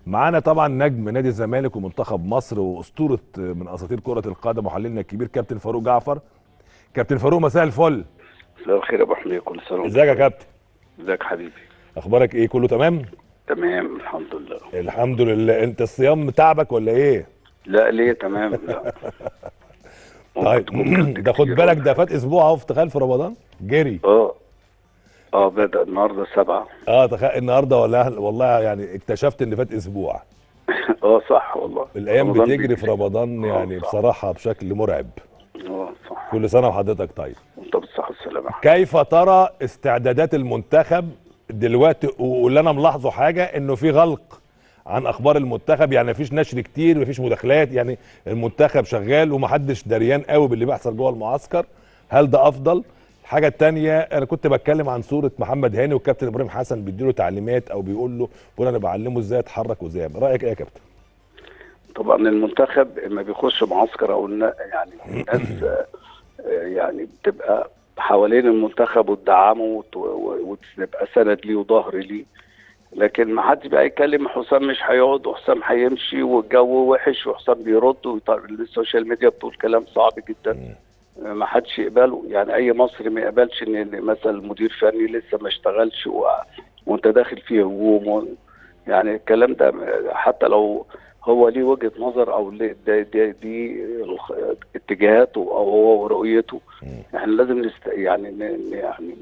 معانا طبعا نجم نادي الزمالك ومنتخب مصر واسطوره من اساطير كره القدم وحللنا الكبير كابتن فاروق جعفر كابتن فاروق مساء الفل مساء الخير يا ابو حميد كل سنه وانت ازيك يا كابتن ازيك حبيبي اخبارك ايه كله تمام تمام الحمد لله الحمد لله انت الصيام تعبك ولا ايه لا ليه تمام لا ممكن طيب تكون كنت ده خد كتير بالك ولا ده فات اسبوع اهو تخيل في رمضان جري اه اه بدأ النهارده سبعة اه تخيل النهارده ولا والله يعني اكتشفت ان فات اسبوع اه صح والله الايام رمضان بتجري بيجري. في رمضان آه، يعني صح. بصراحه بشكل مرعب اه صح كل سنه وحضرتك طيب وانت بالصحة والسلامة يا حبيبي. كيف ترى استعدادات المنتخب دلوقتي واللي انا ملاحظه حاجه انه في غلق عن اخبار المنتخب يعني مفيش نشر كتير مفيش مداخلات يعني المنتخب شغال ومحدش دريان قوي باللي بيحصل جوه المعسكر هل ده افضل الحاجه التانية انا كنت بتكلم عن صوره محمد هاني والكابتن ابراهيم حسن بيديله تعليمات او بيقول له بقول انا بعلمه ازاي يتحرك وازاي يعمل. رايك ايه يا كابتن طبعا المنتخب لما بيخش معسكر او النا- يعني الناس آه، آه، يعني بتبقى حوالين المنتخب وتدعمه وت- و- وتبقى سند ليه وظهر ليه لكن ما حدش بقى يتكلم حسام مش هيقعد وحسام هيمشي والجو وحش وحسام بيرد ويطلع- السوشيال ميديا بتقول كلام صعب جدا ما حدش يقبله يعني اي مصري ما يقبلش ان إن مثلا مدير فني لسه ما اشتغلش و... وانت داخل فيه هجوم و... يعني الكلام ده حتى لو هو ليه وجهه نظر او ليه دي, دي, دي الخ- اتجاهاته او هو ورؤيته احنا لازم نست... يعني ن... ن- يعني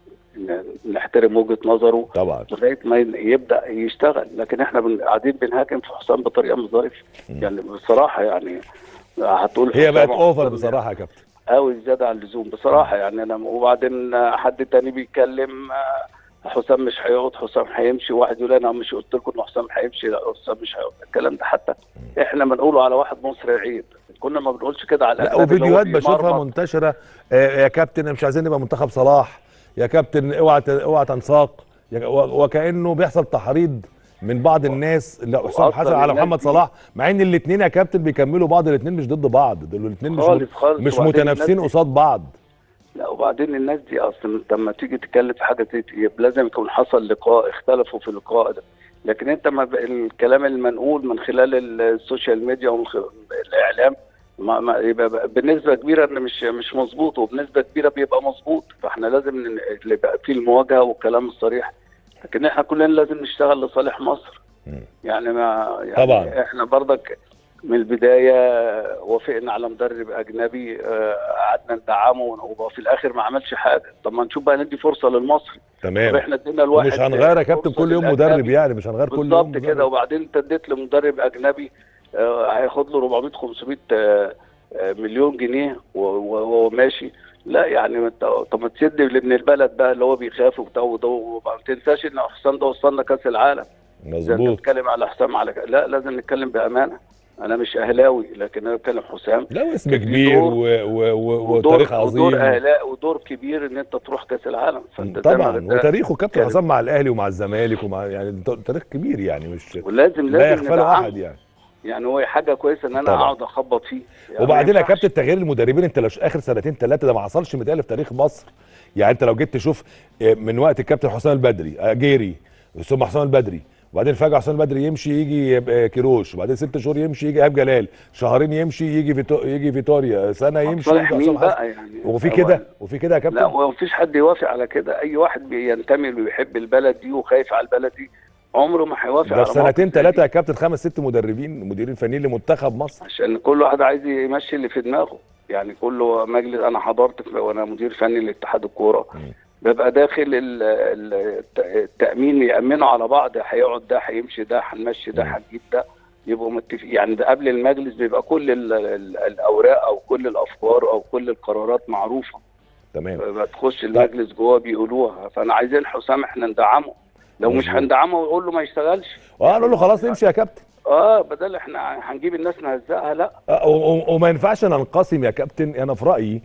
ن- نحترم وجهه نظره طبعا لغايه ما ين- يبدا يشتغل لكن احنا بن... قاعدين بنهاجم في حسام بطريقه مش ظريفه يعني بصراحه يعني هتقول هي بقت حسام اوفر أحسن بصراحه يا كابتن قوي زياده عن اللزوم بصراحه يعني انا وبعدين حد تاني بيتكلم آه، حسام مش هيقعد حسام هيمشي واحد يقول انا مش قلت لكم ان حسام هيمشي لا حسام مش هيقعد الكلام ده حتى احنا بنقوله على واحد مصري عيب كنا ما بنقولش كده على لا الأجنبي اللي هو وفيديوهات بشوفها بيمرمط. منتشره آه، يا كابتن مش عايزين نبقى منتخب صلاح يا كابتن اوعى ت- اوعى تنساق يا- و- وكانه بيحصل تحريض من بعض الناس لا حسام وأصلاً حسن على الناس محمد دي- صلاح مع ان الاثنين يا كابتن بيكملوا بعض الاثنين مش ضد بعض دول الاثنين مش خالص خالص مش وبعدين متنافسين الناس دي- قصاد بعض لا وبعدين الناس دي اصلا انت لما تيجي تتكلم في حاجه زي دي لازم يكون حصل لقاء اختلفوا في اللقاء ده لكن انت ما ب... الكلام المنقول من خلال ال- السوشيال ميديا ومن خلال الاعلام ما ما يبقى ب- بنسبه كبيره ان مش مش مظبوط وبنسبه كبيره بيبقى مظبوط فاحنا لازم ن- اللي يبقى فيه المواجهه والكلام الصريح لكن احنا كلنا لازم نشتغل لصالح مصر مم. يعني ما يعني طبعاً. احنا برضك من البدايه وافقنا على مدرب اجنبي آه، قعدنا ندعمه وفي الاخر ما عملش حاجه طب ما نشوف بقى ندي فرصه للمصري طب تمام احنا ادينا الواحد مش هنغير يا كابتن فرصة كل يوم للأجنبي. مدرب يعني مش هنغير كل يوم بالظبط مدرب. كده وبعدين انت اديت لمدرب اجنبي آه، هياخد له 400 500 آه، آه، مليون جنيه و- و- وهو ماشي لا يعني ما انت طب ما تسد لابن البلد بقى اللي هو بيخاف وبتاع وده وما تنساش ان حسام ده وصلنا كاس العالم زي انت مظبوط بتتكلم على حسام على ك- لا لازم نتكلم بامانه انا مش اهلاوي لكن انا بتكلم حسام لا واسم كان في كبير دور- و... و... و... ودور وتاريخ ودور عظيم اهلاء ودور كبير ان انت تروح كاس العالم فانت زي ما طبعا انت- وتاريخه كابتن كان- حسام مع الاهلي ومع الزمالك ومع يعني تاريخ كبير يعني مش ولازم لا لازم يغفله ندعمه. احد يعني يعني هو حاجه كويسه ان انا طبعا. اقعد اخبط فيه يعني وبعدين ما يا ينفعش. كابتن تغيير المدربين انت لو اخر سنتين ثلاثه ده ما حصلش متهيألي في تاريخ مصر يعني انت لو جيت تشوف اه، من وقت الكابتن حسام البدري اه، جيري ثم حسام البدري وبعدين فجاه حسام البدري يمشي يجي اه، كيروش وبعدين ست شهور يمشي يجي ايهاب جلال شهرين يمشي يجي فيتو يجي فيتوريا سنه يمشي صالح يجي مين حسام حسن بقى يعني وفي هو- كده وفي كده يا لا كابتن وما فيش حد يوافق على كده اي واحد بينتمي ويحب البلد دي وخايف على البلد دي عمره ما هيوافق ده على في سنتين موقف زي ثلاثه دي. يا كابتن خمس ست مدربين مديرين فنيين لمنتخب مصر عشان كل واحد عايز يمشي اللي في دماغه يعني كله مجلس انا حضرت في- وانا مدير فني لاتحاد الكوره ببقى داخل ال- ال- الت- التامين يامنوا على بعض هيقعد ده هيمشي ده هنمشي ده مم. هنجيب ده يبقوا متفقين يعني ده قبل المجلس بيبقى كل ال- ال- الاوراق او كل الافكار او كل القرارات معروفه تمام بتخش المجلس جوه بيقولوها فانا عايزين حسام احنا ندعمه لو مش مظبوط. هندعمه ويقول له ما يشتغلش اه نقول له خلاص امشي يا كابتن اه بدل احنا هنجيب الناس نهزقها لا آه، و- و- وما ينفعش ننقسم يا كابتن انا في رايي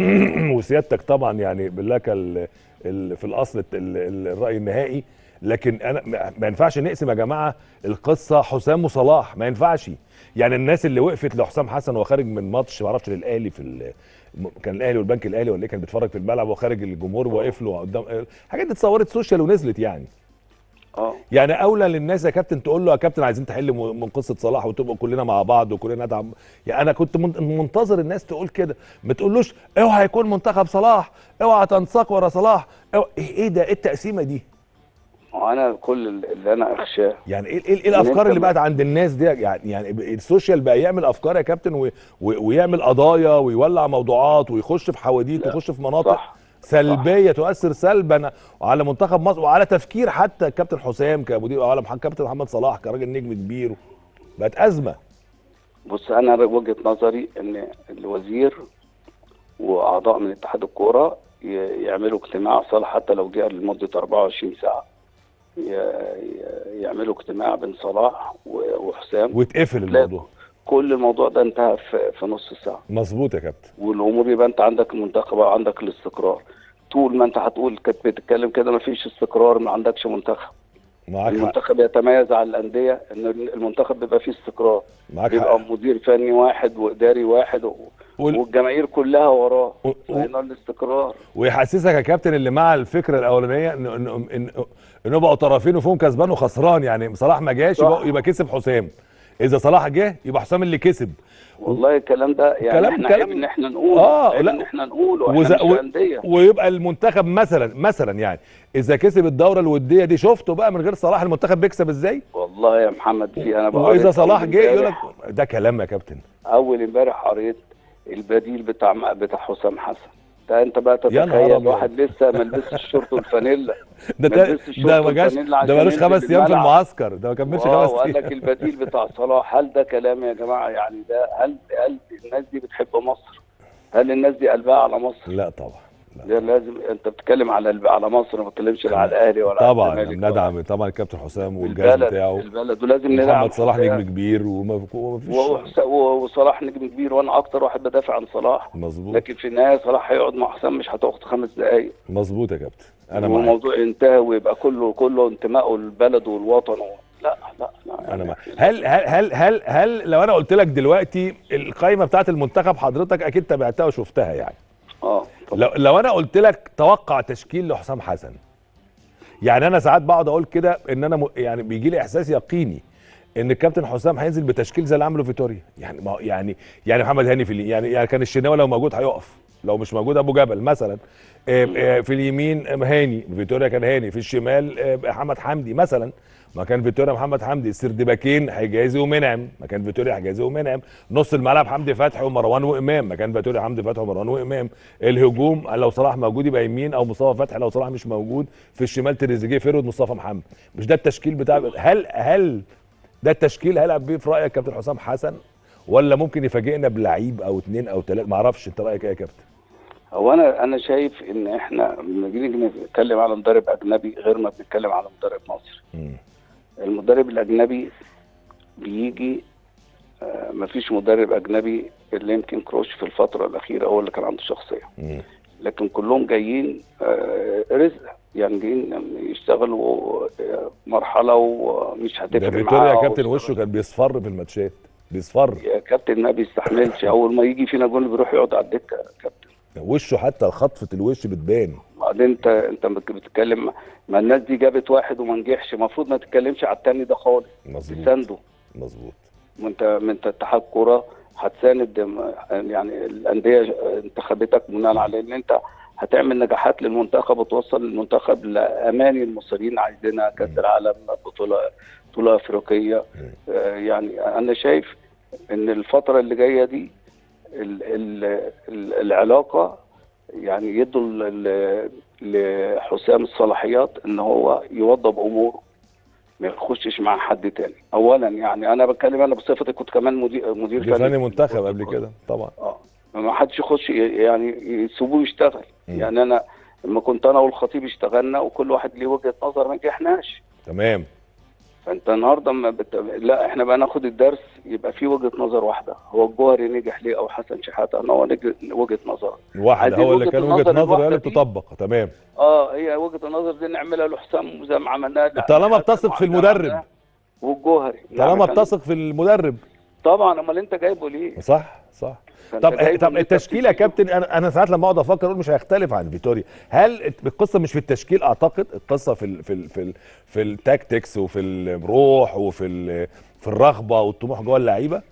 وسيادتك طبعا يعني بالله كال ال- في الاصل الت- ال- ال- الراي النهائي لكن انا ما- ما ينفعش نقسم يا جماعه القصه حسام وصلاح ما ينفعش يعني الناس اللي وقفت لحسام حسن وهو خارج من ماتش ما اعرفش للاهلي في ال- كان الاهلي والبنك الاهلي ولا ايه كان بيتفرج في الملعب وخارج الجمهور واقف له قدام الحاجات دي اتصورت سوشيال ونزلت يعني اه يعني اولى للناس يا كابتن تقول له يا كابتن عايزين تحل م- من قصه صلاح وتبقى كلنا مع بعض وكلنا ندعم يعني انا كنت من- منتظر الناس تقول كده ما تقولوش اوعى يكون منتخب صلاح اوعى تنساق ورا صلاح اوعى ايه إيه ده ايه التقسيمه دي وانا كل اللي انا اخشاه يعني ايه ايه, إيه إن الافكار أنت اللي ما- بقت عند الناس دي يعني يعني السوشيال بقى يعمل افكار يا كابتن و... و... ويعمل قضايا ويولع موضوعات ويخش في حواديت لا، ويخش في مناطق صح سلبيه تؤثر سلبا على منتخب مصر وعلى تفكير حتى الكابتن حسام كمدير او على مح- كابتن محمد صلاح كراجل نجم كبير بقت ازمه بص انا وجهه نظري ان الوزير واعضاء من اتحاد الكوره ي- يعملوا اجتماع صالح حتى لو جه لمده 24 ساعه ي- ي- يعملوا اجتماع بين صلاح و- وحسام ويتقفل لا. الموضوع كل الموضوع ده انتهى في, في نص ساعه مظبوط يا كابتن والامور يبقى انت عندك المنتخب وعندك الاستقرار طول ما انت هتقول كنت بتتكلم كده مفيش استقرار ما عندكش منتخب معاك حق المنتخب يتميز على الانديه ان المنتخب بيبقى فيه استقرار معاك بيبقى حق مدير فني واحد واداري واحد و... وال- والجماهير كلها وراه و- و- هنا الاستقرار ويحسسك يا كابتن اللي مع الفكره الاولانيه ان ان ان ان بقوا طرفين وفيهم كسبان وخسران يعني صلاح ما جاش صح. يبقى, يبقى كسب حسام اذا صلاح جه يبقى حسام اللي كسب والله الكلام ده يعني كلام- احنا كلام- عيب ان احنا نقوله آه، عيب لا. ان احنا نقوله احنا وز- مش و- انديه ويبقى المنتخب مثلا مثلا يعني اذا كسب الدوره الوديه دي شفته بقى من غير صلاح المنتخب بيكسب ازاي والله يا محمد في انا بقى واذا قريت صلاح أول جه يقول لك امبارح- ده كلام يا كابتن اول امبارح قريت البديل بتاع بتاع حسام حسن ده انت بقى يا نهار تتخيل أبيض. واحد لسه ما لبسش الشورت والفانيلا ده ما ده, لبسش الشورت ده ما جاش والفانيلا ده عشان مالوش ينزل خمس ايام في الملعب. المعسكر ده ما كملش واو، خمس وقال لك ايام البديل بتاع صلاح هل ده كلام يا جماعه يعني ده هل هل الناس دي بتحب مصر؟ هل الناس دي قلبها على مصر؟ لا طبعا لا. ده لازم انت بتتكلم على الب- على مصر ما بتتكلمش لا على الاهلي ولا طبعا على الزمالك ندعم طبعا الكابتن حسام والجهاز البلد بتاعه البلد ولازم ندعم محمد صلاح حسام. نجم كبير وما وما فيش وحس- و- وصلاح نجم كبير وانا اكتر واحد بدافع عن صلاح مظبوط لكن في النهايه صلاح هيقعد مع حسام مش هتاخد خمس دقائق مظبوط يا كابتن انا معاك والموضوع ينتهي ويبقى كله كله انتمائه للبلد والوطن و... لا لا لا انا معاك هل هل هل هل هل لو انا قلت لك دلوقتي القائمه بتاعت المنتخب حضرتك اكيد تابعتها وشفتها يعني اه طبعا. لو لو انا قلت لك توقع تشكيل لحسام حسن يعني انا ساعات بقعد اقول كده ان انا م... يعني بيجي لي احساس يقيني ان الكابتن حسام هينزل بتشكيل زي اللي عمله فيتوريا يعني ما يعني يعني محمد هاني في الي... يعني يعني كان الشناوي لو موجود هيقف لو مش موجود ابو جبل مثلا آه، آه، في اليمين آه، هاني فيتوريا كان هاني في الشمال آه، محمد حمدي مثلا ما كان فيتوريا محمد حمدي السردباكين حجازي ومنعم ما كان فيتوريا حجازي ومنعم نص الملعب حمدي فتحي ومروان وامام ما كان فيتوريا حمدي فتحي ومروان وامام الهجوم لو صلاح موجود يبقى يمين او مصطفى فتحي لو صلاح مش موجود في الشمال تريزيجيه فيرود مصطفى محمد مش ده التشكيل بتاع هل هل ده التشكيل هيلعب بيه في رايك كابتن حسام حسن ولا ممكن يفاجئنا بلعيب او اتنين او تلاته ما اعرفش انت رايك ايه يا كابتن هو انا انا شايف ان احنا لما نيجي نتكلم على مدرب اجنبي غير ما بنتكلم على مدرب مصري مم. المدرب الاجنبي بيجي آه مفيش مدرب اجنبي اللي يمكن كروش في الفتره الاخيره هو اللي كان عنده شخصيه مم. لكن كلهم جايين آه رزق يعني جايين يشتغلوا آه، مرحله ومش ده هتفرق فيتوريا يا معاه كابتن أو وشه كان بيصفر في الماتشات بيصفر يا كابتن ما بيستحملش اول ما يجي فينا جول بيروح يقعد على الدكه يا كابتن وشه حتى خطفه الوش بتبان بعدين انت انت بت- بتتكلم ما الناس دي جابت واحد وما نجحش المفروض ما تتكلمش على التاني ده خالص مظبوط تسانده مظبوط ما انت ما انت اتحاد كوره هتساند م- يعني الانديه انتخبتك بناء على ان انت هتعمل نجاحات للمنتخب وتوصل المنتخب لاماني المصريين عايزينها كاس العالم بطوله بطوله افريقيه آه، يعني انا شايف ان الفتره اللي جايه دي ال ال ال العلاقه يعني يدوا ل- ل- لحسام الصلاحيات ان هو يوضب اموره ما يخشش مع حد تاني اولا يعني انا بتكلم انا بصفتي كنت كمان مدير مدير مدير فني منتخب قبل كده طبعا اه ما حدش يخش ي- يعني يسيبوه يشتغل مم. يعني انا لما كنت انا والخطيب اشتغلنا وكل واحد ليه وجهه نظر ما نجحناش تمام فانت النهارده ما بت... لا احنا بقى ناخد الدرس يبقى في وجهه نظر واحده هو الجوهري نجح ليه او حسن شحاته ان هو نج... وجهه نظر واحد عايزين هو اللي وجهة كان النظر وجهه نظره هي الواحدة اللي دي. تطبق تمام اه هي وجهه النظر دي نعملها لحسام زي ما عملناها ل- طالما لحسن بتثق في وعملناها المدرب. لعملها. والجوهري طالما يعني كان- بتثق في المدرب طبعا امال انت جايبه ليه؟ صح صح فأنت طب جايبه طب إن أنت التشكيل يا بتديله. كابتن انا انا ساعات لما اقعد افكر اقول مش هيختلف عن فيتوريا هل القصه مش في التشكيل اعتقد القصه في ال في ال في ال في التاكتكس وفي الروح وفي ال في الرغبه والطموح جوه اللعيبه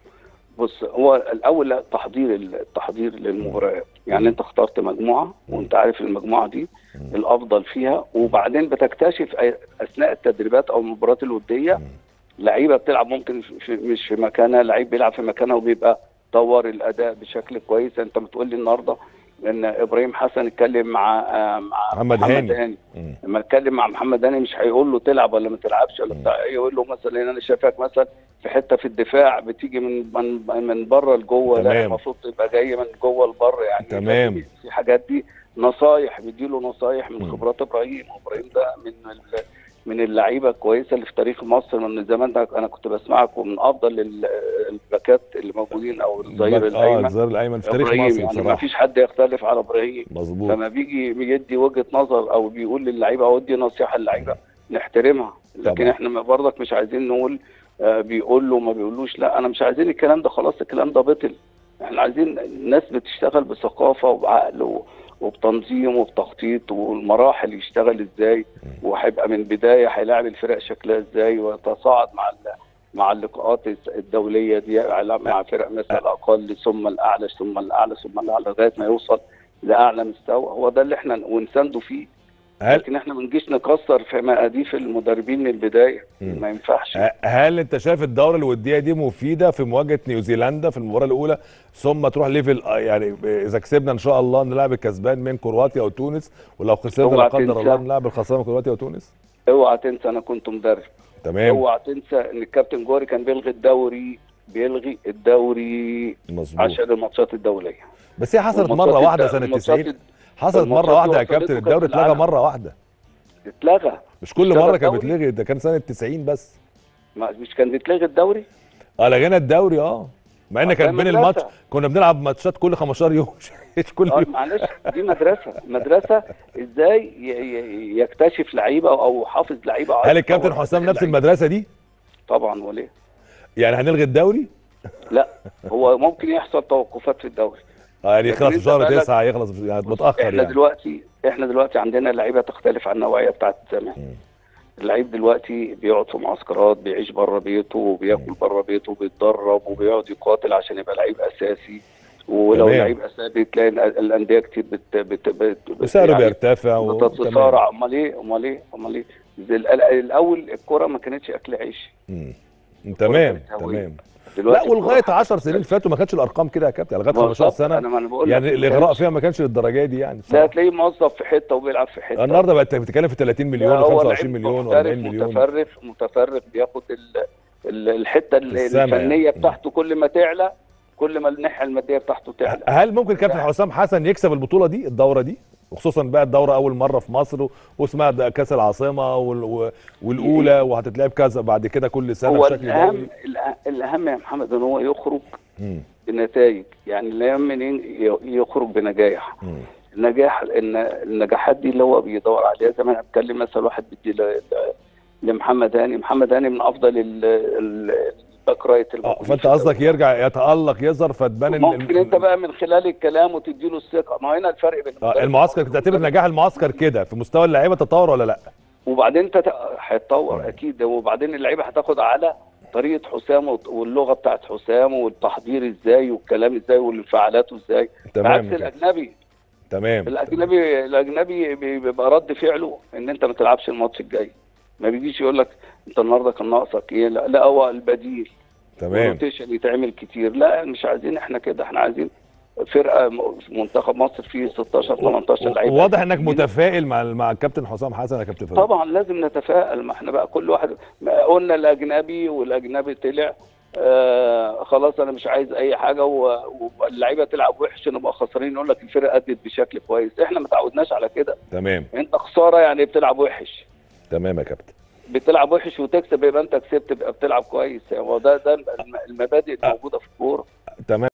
بص هو الاول لا، تحضير التحضير للمباريات يعني انت اخترت مجموعه وانت عارف المجموعه دي الافضل فيها وبعدين بتكتشف أي- اثناء التدريبات او المباريات الوديه لعيبه بتلعب ممكن في مش في مكانها لعيب بيلعب في مكانها وبيبقى طور الاداء بشكل كويس انت بتقول لي النهارده ان ابراهيم حسن اتكلم مع آه، مع محمد هاني. هاني مم. لما اتكلم مع محمد هاني مش هيقول له تلعب ولا ما تلعبش ولا بتاع يقول له مثلا انا شايفك مثلا في حته في الدفاع بتيجي من من, من بره لجوه لا تمام. المفروض تبقى جاي من جوه لبره يعني تمام. في- في حاجات دي نصايح بيديله نصايح من مم. خبرات ابراهيم ابراهيم ده من ال- من اللعيبه الكويسه اللي في تاريخ مصر من زمان ده انا كنت بسمعك ومن افضل ال- الباكات اللي موجودين او الظهير اه الايمن الظهير الايمن في تاريخ ابراهيم مصر يعني ما بصراحه فيش حد يختلف على ابراهيم مظبوط لما بيجي بيدي وجهه نظر او بيقول للعيبه او يدي نصيحه للعيبه نحترمها لكن طبعا. احنا ما- برضك مش عايزين نقول آه، بيقول له ما بيقولوش لا انا مش عايزين الكلام ده خلاص الكلام ده بطل احنا عايزين الناس بتشتغل بثقافه وبعقل و- وبتنظيم وبتخطيط والمراحل يشتغل ازاي وهيبقى من بدايه هيلاعب الفرق شكلها ازاي ويتصاعد مع ال- مع اللقاءات الدوليه دي على- مع فرق مثل الاقل ثم الاعلى ثم الاعلى ثم الاعلى لغايه ما يوصل لاعلى مستوى هو ده اللي احنا ونسانده فيه هل لكن احنا ما نجيش نكسر في مقاديف المدربين من البدايه مم. ما ينفعش هل انت شايف الدوره الوديه دي مفيده في مواجهه نيوزيلندا في المباراه الاولى ثم تروح ليفل آه، يعني اذا كسبنا ان شاء الله نلعب الكسبان من كرواتيا او تونس ولو خسرنا لا اوعى قدر تنسى. الله نلعب الخسران من كرواتيا وتونس اوعى تنسى انا كنت مدرب تمام اوعى تنسى ان الكابتن جوري كان بيلغي الدوري بيلغي الدوري مظبوط عشان الماتشات الدوليه بس هي حصلت والماتشات مره واحده الد- سنه الماتشات 90 حصلت الماتشات مره واحده يا وصلته كابتن كأس الدوري اتلغى العالم. مره واحده اتلغى مش كل اشتغل مره كانت الدوري. بتلغي ده كان سنه 90 بس ما- مش كان بيتلغي الدوري اه لغينا الدوري اه مع ان آه، كان ده بين مدرسة. الماتش كنا بنلعب ماتشات كل 15 يوم مش كل اه يوم معلش دي مدرسه مدرسه ازاي ي- ي- يكتشف لعيبه او حافظ لعيبه هل الكابتن حسام نفس المدرسه دي طبعا وليه يعني هنلغي الدوري لا هو ممكن يحصل توقفات في الدوري اه يعني لكن يخلص في انت شهر بقالك- 9 يخلص في يعني متاخر احنا يعني دلوقتي احنا دلوقتي عندنا لعيبه تختلف عن النوعيه بتاعت زمان اللعيب دلوقتي بيقعد في معسكرات بيعيش بره بيته وبياكل بره بيته وبيتدرب وبيقعد يقاتل عشان يبقى لعيب اساسي ولو تمام. لعيب اساسي تلاقي الأ- الانديه كتير بت بت بت بت- وسعره يعني بيرتفع و- بتتصارع امال ايه امال ايه امال ايه زي ال- الاول الكره ما كانتش اكل عيش مم. تمام كانت هوية. تمام لا دلوقتي ولغايه الكرة 10 سنين فاتوا ما كانتش الارقام كده يا كابتن لغايه 15 بالظبط. سنه انا ما انا بقول يعني لك الاغراء فيها ما كانش للدرجه دي يعني لا بصراحة. هتلاقيه موظف في حته وبيلعب في حته النهارده بقت بتتكلم في 30 مليون لا، هو و25 لعيب مليون و40 محترف مليون متفرغ متفرغ بياخد ال ال الحته ال- السما الفنيه يعني. بتاعته كل ما تعلى كل ما الناحيه الماديه بتاعته تعلى هل ممكن كابتن حسام حسن يكسب البطوله دي الدوره دي وخصوصا بقى الدوره اول مره في مصر و- واسمها ده كاس العاصمه وال- و- والاولى وهتتلعب كذا بعد كده كل سنه هو بشكل الاهم دوري الأ- الاهم يا محمد ان هو يخرج مم. بنتائج يعني الاهم منين ي- يخرج بنجاح مم. النجاح ان النجاحات دي اللي هو بيدور عليها زي ما انا بتكلم مثلا واحد بيدي ل- ل- لمحمد هاني محمد هاني من افضل ال- ال- الباك رايت اه الموجودين فانت في قصدك الدوري. يرجع يتالق يظهر فتبان ال- ممكن انت بقى من خلال الكلام وتديله الثقه ما هنا الفرق بين آه، المعسكر تعتبر نجاح المعسكر كده في مستوى اللعيبه تطور ولا لا وبعدين انت ت- هيتطور مم. اكيد وبعدين اللعيبه هتاخد على طريقه حسام وت- واللغه بتاعت حسام والتحضير ازاي والكلام ازاي والانفعالاته ازاي تمام بعكس كده. الاجنبي تمام الاجنبي الاجنبي بي- بيبقى رد فعله ان انت ما تلعبش الماتش الجاي ما بيجيش يقول لك انت النهارده كان ناقصك ايه لا, لا هو البديل تمام روتيشن يتعمل كتير لا مش عايزين احنا كده احنا عايزين فرقه م- منتخب مصر فيه 16 18 لعيب واضح انك متفائل مع مع الكابتن حسام حسن يا كابتن فاروق طبعا لازم نتفائل ما احنا بقى كل واحد ما قلنا الاجنبي والاجنبي طلع آه خلاص انا مش عايز اي حاجه و- واللعيبه تلعب وحش نبقى خسرانين نقول لك الفرقه ادت بشكل كويس احنا ما تعودناش على كده تمام انت خساره يعني بتلعب وحش تمام يا كابتن بتلعب وحش وتكسب يبقى انت كسبت يبقى بتلعب كويس هو ده ده الم- المبادئ الموجوده في الكوره تمام